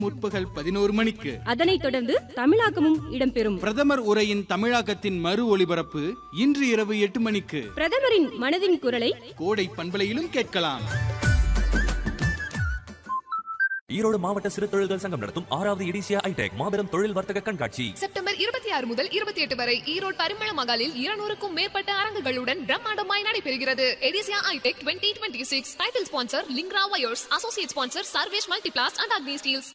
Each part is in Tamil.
முற்பகல் பதினோரு மணிக்கு அதனைத் தொடர்ந்து தமிழாக்கமும் இடம்பெறும் பிரதமர் உரையின் தமிழாக்கத்தின் மறு ஒளிபரப்பு இன்று இரவு எட்டு மணிக்கு பிரதமரின் மனதின் குரலை கோடை பண்பலையிலும் கேட்கலாம் ஈரோடு மாவட்ட சிறு தொழில்கள் சங்கம் நடத்தும் ஆறாவது இடிசியா ஐடெக் மாபெரும் தொழில் வர்த்தக கண்காட்சி செப்டம்பர் இருபத்தி ஆறு முதல் இருபத்தி எட்டு வரை ஈரோடு பரிமள மகாலில் இருநூறுக்கும் மேற்பட்ட அரங்குகளுடன் பிரம்மாண்டமாய் நடைபெறுகிறது எடிசியா ஐடெக் twenty twenty six title sponsor லிங்க்ரா wires associate sponsor Sarvesh multiplast and Agni steels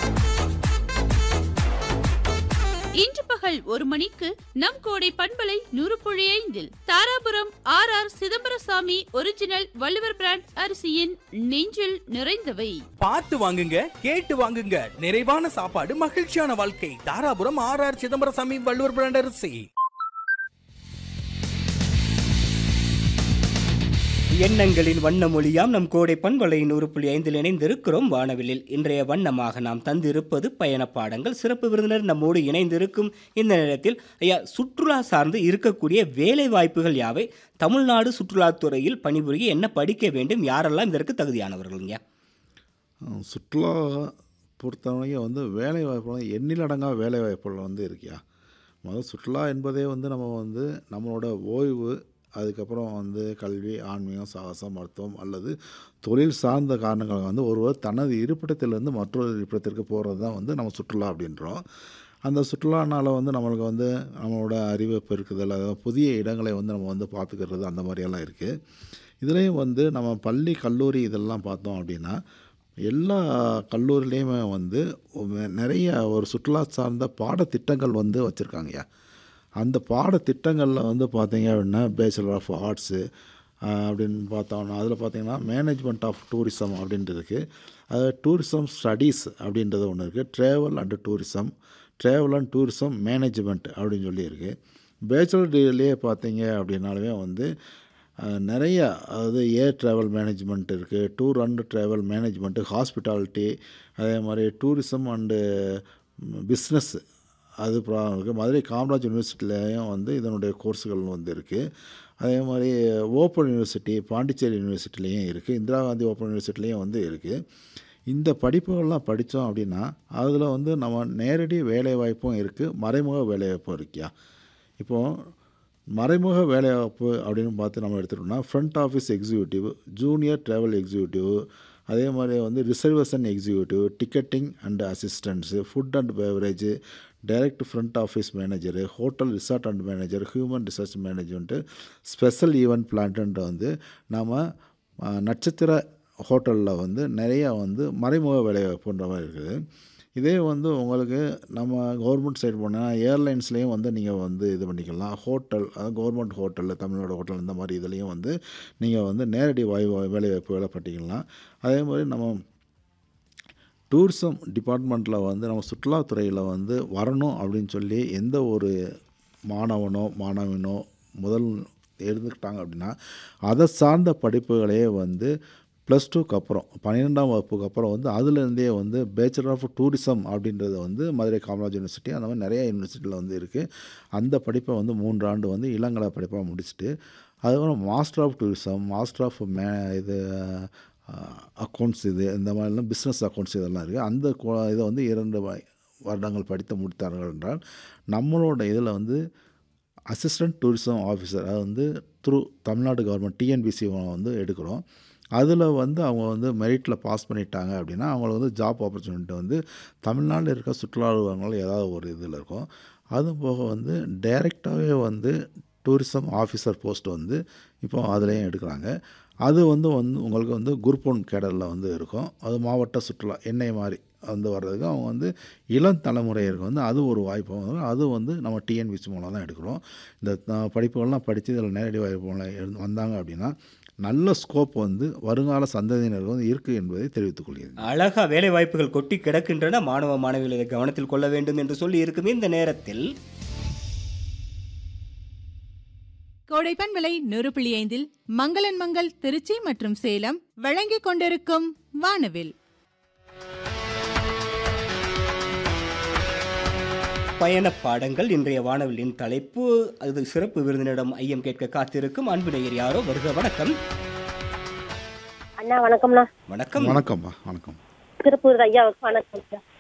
இன்று பகல் ஒரு மணிக்கு நம் கோடை பண்பலை நூறு புள்ளி ஐந்தில் Dharapuram R R Chidambarasamy original Valluvar brand அரிசியின் நெஞ்சில் நிறைந்தவை பார்த்து வாங்குங்க கேட்டு வாங்குங்க நிறைவான சாப்பாடு மகிழ்ச்சியான வாழ்க்கை Dharapuram R R Chidambarasamy Valluvar brand அரிசி எண்ணங்களின் வண்ண மொழியாம் நம் கோடை பண்பலையின் நூறு புள்ளி ஐந்தில் இணைந்திருக்கிறோம் வானவிலில் இன்றைய வண்ணமாக நாம் தந்திருப்பது பயண பாடங்கள் சிறப்பு விருந்தினர் நம்மோடு இணைந்திருக்கும் இந்த நேரத்தில் ஐயா சுற்றுலா சார்ந்து இருக்கக்கூடிய வேலை வாய்ப்புகள் யாவை தமிழ்நாடு சுற்றுலாத்துறையில் பணிபுரிய என்ன படிக்க வேண்டும் யாரெல்லாம் இதற்கு தகுதியானவர்களுங்க அஹ் சுற்றுலா பொறுத்தவரைக்கும் வந்து வேலை வாய்ப்புகள் எண்ணிலடங்கா வேலை வாய்ப்புகள் வந்து இருக்கியா முதல் சுற்றுலா என்பதே வந்து நம்ம வந்து நம்மளோட ஓய்வு அதுக்கப்புறம் வந்து கல்வி ஆன்மீகம் சாகசம் மருத்துவம் அல்லது தொழில் சார்ந்த காரணங்கள் வந்து ஒருவர் தனது இருப்பிடத்திலிருந்து மற்றொரு இருப்பிடத்திற்கு போகிறது தான் வந்து நம்ம சுற்றுலா அப்படின்றோம் அந்த சுற்றுலானால வந்து நம்மளுக்கு வந்து நம்மளோட அறிவை பெருக்குதல் அதாவது புதிய இடங்களை வந்து நம்ம வந்து பார்த்துக்கிறது அந்த மாதிரியெல்லாம் இருக்குது இதுலேயும் வந்து நம்ம பள்ளி கல்லூரி இதெல்லாம் பார்த்தோம் அப்படின்னா எல்லா கல்லூரிலேயுமே வந்து நிறைய ஒரு சுற்றுலா சார்ந்த பாடத்திட்டங்கள் வந்து வச்சுருக்காங்கய்யா அந்த பாடத்திட்டங்களில் வந்து பார்த்தீங்க அப்படின்னா பேச்சுலர் ஆஃப் ஆர்ட்ஸு அப்படின்னு பார்த்தோம்னா அதில் பார்த்தீங்கன்னா மேனேஜ்மெண்ட் ஆஃப் டூரிசம் அப்படின்ட்டு இருக்குது அது டூரிசம் ஸ்டடீஸ் அப்படின்றது ஒன்று இருக்குது travel and tourism travel and tourism management அப்படின்னு சொல்லி இருக்குது பேச்சுலர் டிகிரிலேயே பார்த்தீங்க அப்படின்னாலுமே வந்து அஹ், நிறைய அதாவது ஏர் ட்ராவல் மேனேஜ்மெண்ட் இருக்குது tour and travel management hospitality அதே மாதிரி டூரிசம் அண்டு பிஸ்னஸ் அது ப்ராப்ளம் இருக்குது மதுரை காமராஜ் யூனிவர்சிட்டிலையும் வந்து இதனுடைய கோர்ஸுகள் வந்து இருக்குது அதே மாதிரி ஓப்பன் யூனிவர்சிட்டி பாண்டிச்சேரி யூனிவர்சிட்டிலையும் இருக்குது இந்திரா காந்தி ஓப்பன் யூனிவர்சிட்டிலையும் வந்து இருக்குது இந்த படிப்புகள்லாம் படித்தோம் அப்படின்னா அதில் வந்து நம்ம நேரடி வேலைவாய்ப்பும் இருக்குது மறைமுக வேலைவாய்ப்பும் இருக்கியா இப்போது மறைமுக வேலைவாய்ப்பு அப்படின்னு பார்த்து நம்ம எடுத்துட்டோம்னா front office executive junior travel executive அதே மாதிரி வந்து reservation executive ticketing and assistance food and beverage direct front office manager hotel resort and manager human research management special event plant வந்து நாம் நட்சத்திர ஹோட்டலில் வந்து நிறையா வந்து மறைமுக வேலைவாய்ப்புன்ற மாதிரி இருக்குது இதே வந்து உங்களுக்கு நம்ம கவர்மெண்ட் சைடு போனால் ஏர்லைன்ஸ்லேயும் வந்து நீங்கள் வந்து இது பண்ணிக்கலாம் ஹோட்டல் அதாவது கவர்மெண்ட் ஹோட்டலில் தமிழ்நாடு ஹோட்டல் இந்த மாதிரி இதுலேயும் வந்து நீங்கள் வந்து நேரடி வாய் வேலைவாய்ப்பு வேலை பண்ணிக்கலாம் அதே மாதிரி நம்ம டூரிசம் டிபார்ட்மெண்ட்டில் வந்து நம்ம சுற்றுலாத்துறையில் வந்து வரணும் அப்படின்னு சொல்லி எந்த ஒரு மாணவனோ மாணவனோ முதல் எடுத்துக்கிட்டாங்க அப்படின்னா அதை சார்ந்த படிப்புகளையே வந்து ப்ளஸ் டூக்கு அப்புறம் பன்னிரெண்டாம் வகுப்புக்கு அப்புறம் வந்து அதுலேருந்தே வந்து பேச்சுலர் ஆஃப் டூரிசம் அப்படின்றது வந்து மதுரை காமராஜ் யூனிவர்சிட்டி அந்த மாதிரி நிறைய யூனிவர்சிட்டியில் வந்து இருக்குது அந்த படிப்பை வந்து மூன்று ஆண்டு வந்து இளங்கலை படிப்பாக முடிச்சுட்டு அதுக்கப்புறம் master of tourism master of மே இது அக்கௌண்ட்ஸ் இது இந்த மாதிரிலாம் பிஸ்னஸ் அக்கௌண்ட்ஸ் இதெல்லாம் இருக்குது அந்த கோ- இதை வந்து இரண்டு வ- வருடங்கள் படித்து முடித்தார்கள் என்றால் நம்மளோட இதில் வந்து அசிஸ்டன்ட் டூரிசம் ஆஃபீஸர் அது வந்து த்ரூ தமிழ்நாடு கவர்மெண்ட் டிஎன்பிசி வந்து எடுக்கிறோம் அதில் வந்து அவங்க வந்து மெரிட்டில் பாஸ் பண்ணிட்டாங்க அப்படின்னா அவங்களுக்கு வந்து ஜாப் ஆப்பர்ச்சுனிட்டி வந்து தமிழ்நாட்டில் இருக்க சுற்றுலா அலுவலகங்கள் ஏதாவது ஒரு இதில் இருக்கும் அது போக வந்து டைரெக்டாகவே வந்து டூரிசம் ஆஃபீஸர் போஸ்ட் வந்து இப்போ அதுலேயும் எடுக்கிறாங்க அது வந்து வந்து உங்களுக்கு வந்து குரூப் ஒன் கேடரில் வந்து இருக்கும் அது மாவட்ட சுற்றுலா எண்ணெய் மாதிரி வந்து வர்றதுக்கு அவங்க வந்து இளம் தலைமுறையிற்கு வந்து அது ஒரு வாய்ப்பு வந்து அது வந்து நம்ம டிஎன்பிசி மூலம் தான் எடுக்கிறோம் இந்த த- படிப்புகள்லாம் படித்து இதில் நேரடி வாய்ப்பு மூலம் எழுந்து வந்தாங்க அப்படின்னா நல்ல ஸ்கோப் வந்து வருங்கால சந்ததியினருக்கு வந்து இருக்குது என்பதை தெரிவித்துக் கொள்கிறேன் அழகா வேலை வாய்ப்புகள் கொட்டி கிடக்கின்றன மாணவ மாணவிகள் இதை கவனத்தில் கொள்ள வேண்டும் என்று சொல்லி இருக்கும் இந்த நேரத்தில் கோடைப்பன் விலை நூறு புள்ளி ஐந்தில் மங்களன் மங்கள் திருச்சி மற்றும் சேலம் வழங்கிக் கொண்டிருக்கும் வானவில் பயண பாடங்கள் இன்றைய வானவிலின் தலைப்பு அது சிறப்பு விருந்தினரிடம் ஐயம் கேட்க காத்திருக்கும் அன்பு நேயர் யாரோ வருக வணக்கம் அண்ணா வணக்கம்ண்ணா வணக்கம் வணக்கம்மா வணக்கம் திருப்பூர் ஐயாவுக்கு வணக்கம்